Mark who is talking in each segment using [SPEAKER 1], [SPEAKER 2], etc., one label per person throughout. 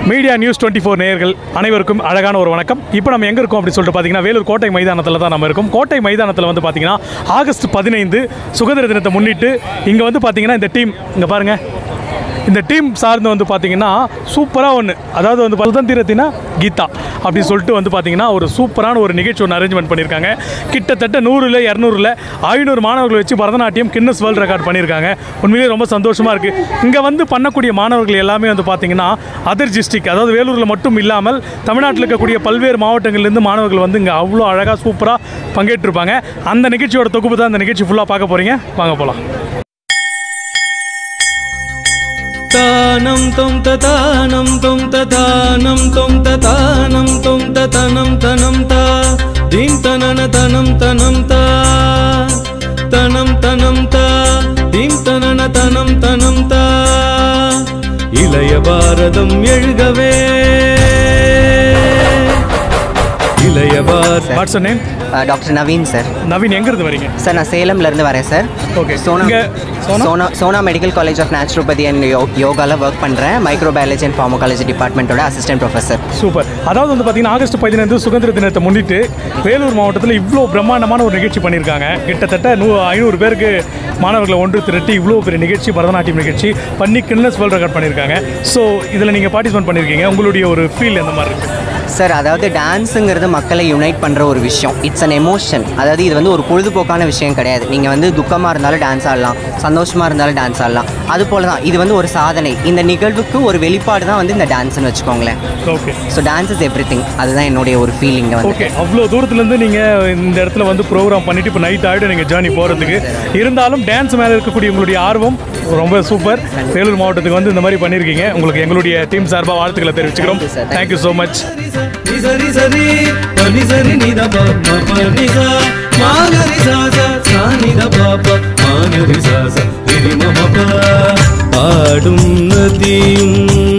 [SPEAKER 1] Media news twenty four நேயர்கள் அனைவருக்கும் அழகான ஒரு வணக்கம் இப்போ நம்ம எங்கே இருக்கோம் அப்படின்னு சொல்லிட்டு பார்த்தீங்கன்னா வேலூர் கோட்டை மைதானத்தில் தான் நம்ம இருக்கோம் கோட்டை மைதானத்தில் வந்து பார்த்தீங்கன்னா ஆகஸ்ட் பதினைந்து சுதந்திர தினத்தை முன்னிட்டு இங்கே வந்து பார்த்தீங்கன்னா இந்த டீம் இங்கே பாருங்கள் இந்த டீம் சார்ந்து வந்து பார்த்தீங்கன்னா சூப்பராக ஒன்று அதாவது வந்து சுதந்திரத்தினா கீதா அப்படின்னு சொல்லிட்டு வந்து பார்த்தீங்கன்னா ஒரு சூப்பரான ஒரு நிகழ்ச்சி ஒன்று அரேஞ்ச்மெண்ட் பண்ணியிருக்காங்க கிட்டத்தட்ட நூறில் இரநூறுல ஐநூறு மாணவர்களை வச்சு பரதநாட்டியம் கின்னஸ் வேர்ல்ட் ரெக்கார்ட் பண்ணியிருக்காங்க உண்மையிலேயே ரொம்ப சந்தோஷமாக இருக்குது இங்கே வந்து பண்ணக்கூடிய மாணவர்கள் எல்லாமே வந்து பார்த்தீங்கன்னா அதர் டிஸ்ட்ரிக் அதாவது வேலூரில் மட்டும் இல்லாமல் தமிழ்நாட்டில் இருக்கக்கூடிய பல்வேறு மாவட்டங்கள்லேருந்து மாணவர்கள் வந்து இங்கே அவ்வளோ அழகாக சூப்பராக பங்கேற்றிருப்பாங்க அந்த நிகழ்ச்சியோட தொகுப்பு தான் இந்த நிகழ்ச்சி ஃபுல்லாக பார்க்க போகிறீங்க வாங்க போகலாம்
[SPEAKER 2] तानं त्वं ततानं त्वं ततानं त्वं ततानं त्वं ततनं तनं ता दीं तनन तनं तनं ता तनं तनं ता दीं तनन तनं तनं ता இளைய பாரதம் எழுகவே இளைய Bharatha
[SPEAKER 1] what's name
[SPEAKER 3] doctor Naveen sir
[SPEAKER 1] Naveen எங்கேருந்து வரீங்க
[SPEAKER 3] சார் நான் சேலம்ல இருந்து வரேன் சார்
[SPEAKER 1] Okay.
[SPEAKER 3] சோனா
[SPEAKER 1] இங்க Sona?
[SPEAKER 3] Sona Sona medical college of naturopathy and யோ யோகாவில் ஒர்க் பண்ணுறேன் மைக்ரோபயாலஜி அண்ட் ஃபார்மகாலஜி டிபார்ட்மெண்ட்டோட அசிஸ்டன்ட் ப்ரொஃபஸர்
[SPEAKER 1] சூப்பர் அதாவது வந்து பார்த்தீங்கன்னா ஆகஸ்ட் பதினைந்து சுதந்திர தினத்தை முன்னிட்டு வேலூர் மாவட்டத்தில் இவ்வளோ பிரம்மாண்டமான ஒரு நிகழ்ச்சி பண்ணியிருக்காங்க கிட்டத்தட்ட நூ ஐநூறு பேருக்கு மாணவர்களை ஒன்று திரட்டி இவ்வளோ பெரிய நிகழ்ச்சி பரதநாட்டியம் நிகழ்ச்சி பண்ணி கின்னஸ் வேர்ல்ட் ரெக்கார்ட் பண்ணியிருக்காங்க ஸோ இதில் நீங்கள் பார்ட்டிசிபேட் பண்ணியிருக்கீங்க உங்களுடைய ஒரு ஃபீல் எந்த மாதிரி இருக்கு
[SPEAKER 3] சார் அதாவது டான்ஸுங்கிறது மக்களை யுனைட் பண்ணுற ஒரு விஷயம் இட்ஸ் அன் எமோஷன் அதாவது இது வந்து ஒரு பொழுதுபோக்கான விஷயம் கிடையாது நீங்கள் வந்து துக்கமாக இருந்தாலும் டான்ஸ் ஆடலாம் சந்தோஷமாக இருந்தாலும் டான்ஸ் ஆடலாம் அது போல தான் இது வந்து ஒரு சாதனை இந்த நிகழ்வுக்கு ஒரு வெளிப்பாடு தான் வந்து இந்த டான்ஸ்னு வச்சுக்கோங்களேன்
[SPEAKER 1] okay
[SPEAKER 3] so dance is everything அதுதான் என்னுடைய ஒரு ஃபீலிங் வந்து
[SPEAKER 1] ஓகே அவ்வளோ தூரத்துலேருந்து நீங்கள் இந்த இடத்துல வந்து ப்ரோக்ராம் பண்ணிட்டு இப்போ நைட் ஆகிடும் நீங்கள் ஜேர்னி போகிறதுக்கு இருந்தாலும் டான்ஸ் மேலே இருக்கக்கூடிய உங்களுடைய ஆர்வம் ரொம்ப சூப்பர் வேலூர் மாவட்டத்துக்கு வந்து இந்த மாதிரி பண்ணியிருக்கீங்க உங்களுக்கு எங்களுடைய டீம் சார்பாக வாழ்த்துக்களை தெரிவிச்சுக்கிறோம்
[SPEAKER 3] Thank you, sir. Thank
[SPEAKER 1] thank you so much
[SPEAKER 2] நிசரி சரி பனி சரி நித பாப்ப பனி சா மாகரி சாசா சானித பாப்ப மாகரி சாசா திரி மமப ஆடும் நதியும்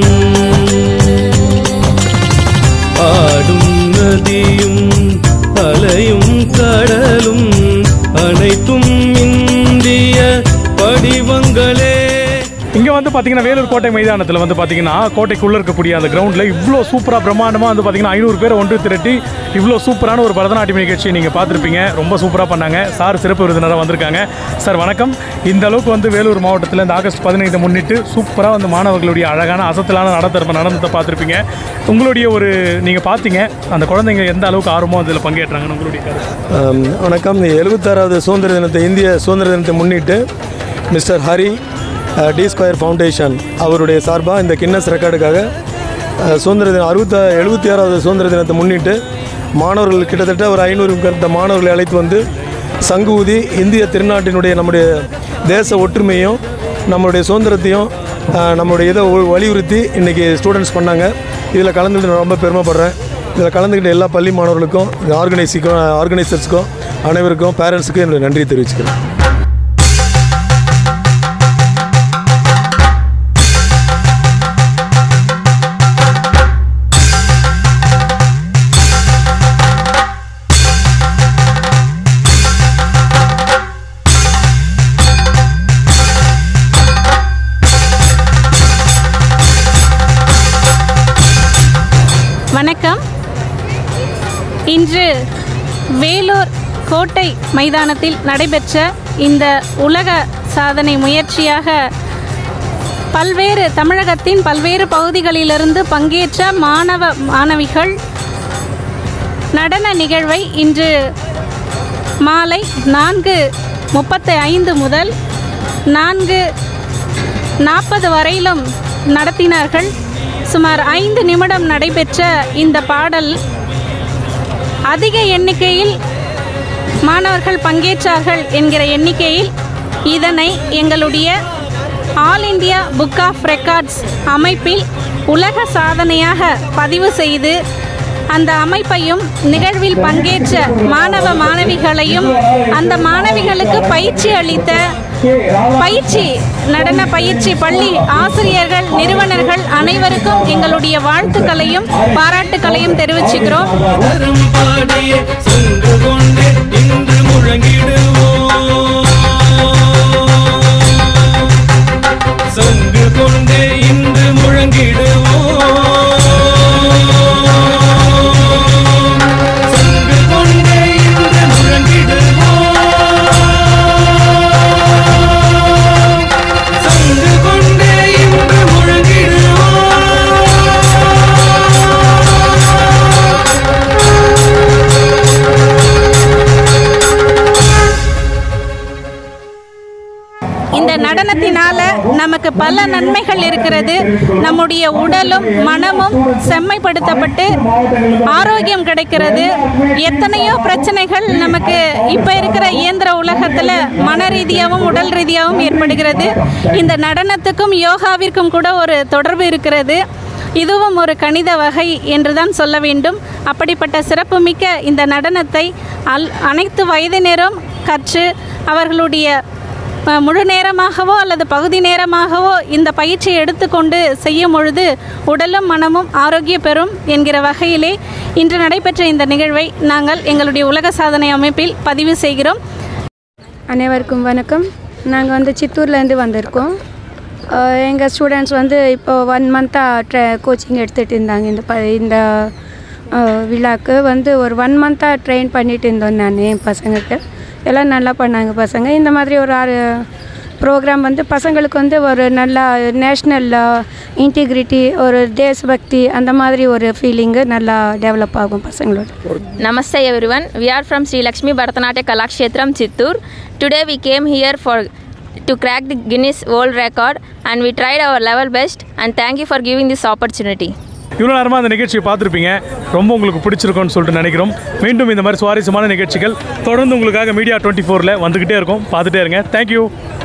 [SPEAKER 2] ஆடும் நதியும் அலையும் கடலும் அனைத்தும் இந்திய படிவங்களே
[SPEAKER 1] இங்கே வந்து பார்த்தீங்கன்னா வேலூர் கோட்டை மைதானத்தில் வந்து பார்த்தீங்கன்னா கோட்டைக்குள்ளே இருக்கக்கூடிய அந்த கிரவுண்டில் இவ்வளோ சூப்பராக பிரம்மாண்டமாக வந்து பார்த்தீங்கன்னா ஐநூறு பேர் ஒன்று திரட்டி இவ்வளோ சூப்பரான ஒரு பரதநாட்டியம் நிகழ்ச்சி நீங்கள் பார்த்துருப்பீங்க ரொம்ப சூப்பராக பண்ணாங்க சார் சிறப்பு விருந்தினராக வந்திருக்காங்க சார் வணக்கம் இந்த அளவுக்கு வந்து வேலூர் மாவட்டத்தில் இந்த ஆகஸ்ட் பதினைந்து முன்னிட்டு சூப்பராக வந்து மாணவர்களுடைய அழகான அசத்தலான நடத்தரப்பு நடனத்தை பார்த்துருப்பீங்க உங்களுடைய ஒரு நீங்கள் பார்த்தீங்க அந்த குழந்தைங்க எந்த அளவுக்கு ஆர்வமாக அதில் பங்கேற்றாங்கன்னு உங்களுடைய கருத்து
[SPEAKER 4] ஆம், வணக்கம் இந்த எழுபத்தாறாவது சுதந்திர தினத்தை இந்திய சுதந்திர தினத்தை முன்னிட்டு மிஸ்டர் ஹரி அஹ், டி ஸ்கொயர் ஃபவுண்டேஷன் அவருடைய சார்பாக இந்த கின்னஸ் ரெக்கார்டுக்காக அஹ், சுதந்திர தினம் அறுபத்த எழுபத்தி ஆறாவது சுதந்திர தினத்தை முன்னிட்டு மாணவர்கள் கிட்டத்தட்ட ஒரு ஐநூறு கருத்த மாணவர்களை அழைத்து வந்து சங்கு ஊதி இந்திய திருநாட்டினுடைய நம்முடைய தேச ஒற்றுமையும் நம்மளுடைய சுதந்திரத்தையும் அஹ், நம்மளுடைய இதை ஒ- வலியுறுத்தி இன்றைக்கி ஸ்டூடெண்ட்ஸ் பண்ணாங்க இதில் கலந்துக்கிட்டு நான் ரொம்ப பெருமைப்படுறேன் இதில் கலந்துக்கிட்ட எல்லா பள்ளி மாணவர்களுக்கும் ஆர்கனைஸிக்கும் ஆர்கனைசர்ஸ்க்கும் அனைவருக்கும் பேரண்ட்ஸுக்கும் என்னுடைய நன்றி தெரிவிச்சுக்கிறேன்
[SPEAKER 5] வணக்கம் இன்று வேலூர் கோட்டை மைதானத்தில் நடைபெற்ற இந்த உலக சாதனை முயற்சியாக பல்வேறு தமிழகத்தின் பல்வேறு பகுதிகளிலிருந்து பங்கேற்ற மாணவ மாணவிகள் நடன நிகழ்வை இன்று மாலை நான்கு முப்பத்தி ஐந்து முதல் நான்கு நாற்பது வரையிலும் நடத்தினார்கள் சுமார் ஐந்து நிமிடம் நடைபெற்ற இந்த பாடல் அதிக எண்ணிக்கையில் மாணவர்கள் பங்கேற்றார்கள் என்கிற எண்ணிக்கையில் இதனை எங்களுடைய all India book of records அமைப்பில் உலக சாதனையாக பதிவு செய்து அந்த அமைப்பையும் நிகழ்வில் பங்கேற்ற மாணவ மாணவிகளையும் அந்த மாணவிகளுக்கு பயிற்சி அளித்த பயிற்சி நடன பயிற்சி பள்ளி ஆசிரியர்கள் நிறுவனர்கள் அனைவருக்கும் எங்களுடைய வாழ்த்துக்களையும் பாராட்டுக்களையும் தெரிவிச்சுக்கிறோம்
[SPEAKER 2] தரம் பாடிய சென்று கொண்டே இன்று முழங்கிடுவோம் சங்கு கொண்டே இன்று முழங்கிடுவோம்
[SPEAKER 5] நடனத்தினால நமக்கு பல நன்மைகள் இருக்கிறது நம்முடைய உடலும் மனமும் செம்மைப்படுத்தப்பட்டு ஆரோக்கியம் கிடைக்கிறது எத்தனையோ பிரச்சனைகள் நமக்கு இப்போ இருக்கிற இயந்திர உலகத்தில் மன ரீதியாகவும் உடல் ரீதியாகவும் ஏற்படுகிறது இந்த நடனத்துக்கும் யோகாவிற்கும் கூட ஒரு தொடர்பு இருக்கிறது இதுவும் ஒரு கணித வகை என்றுதான் சொல்ல வேண்டும் அப்படிப்பட்ட சிறப்புமிக்க இந்த நடனத்தை அல் அனைத்து வயதினரும் கற்று அவர்களுடைய அஹ், முழு நேரமாகவோ அல்லது பகுதி நேரமாகவோ இந்த பயிற்சியை எடுத்துக்கொண்டு செய்யும் பொழுது உடலும் மனமும் ஆரோக்கிய பெறும் என்கிற வகையிலே இன்று நடைபெற்ற இந்த நிகழ்வை நாங்கள் எங்களுடைய உலக சாதனை அமைப்பில் பதிவு செய்கிறோம்
[SPEAKER 6] அனைவருக்கும் வணக்கம் நாங்கள் வந்து சித்தூர்லேருந்து வந்திருக்கோம் எங்கள் ஸ்டூடெண்ட்ஸ் வந்து இப்போ ஒன் மந்த்தாக ட்ர கோச்சிங் எடுத்துகிட்டு இருந்தாங்க இந்த ப இந்த அஹ், விழாக்கு வந்து ஒரு ஒன் மந்த்தாக ட்ரெயின் பண்ணிட்டு இருந்தோம் நான் என் பசங்களுக்கு எல்லாம் நல்லா பண்ணாங்க பசங்க இந்த மாதிரி ஒரு ஆறு ப்ரோக்ராம் வந்து பசங்களுக்கு வந்து ஒரு நல்லா நேஷ்னல் இன்டிகிரிட்டி ஒரு தேசபக்தி அந்த மாதிரி ஒரு ஃபீலிங்கு நல்லா டெவலப் ஆகும் பசங்களோட
[SPEAKER 7] Namaste everyone. We are from Sri Lakshmi Bharatanatyam Kalakshetram Chittur. Today we came here for to crack the Guinness World Record and we tried our level best and thank you for giving this opportunity.
[SPEAKER 1] இவ்வளோ நேரமாக அந்த நிகழ்ச்சியை பார்த்துருப்பீங்க ரொம்ப உங்களுக்கு பிடிச்சிருக்கும்னு சொல்லிட்டு நினைக்கிறோம் மீண்டும் இந்த மாதிரி சுவாரஸ்யமான நிகழ்ச்சிகள் தொடர்ந்து உங்களுக்காக மீடியா டுவெண்ட்டி ஃபோரில் வந்துக்கிட்டே இருக்கும் பார்த்துட்டே இருங்க தேங்க்யூ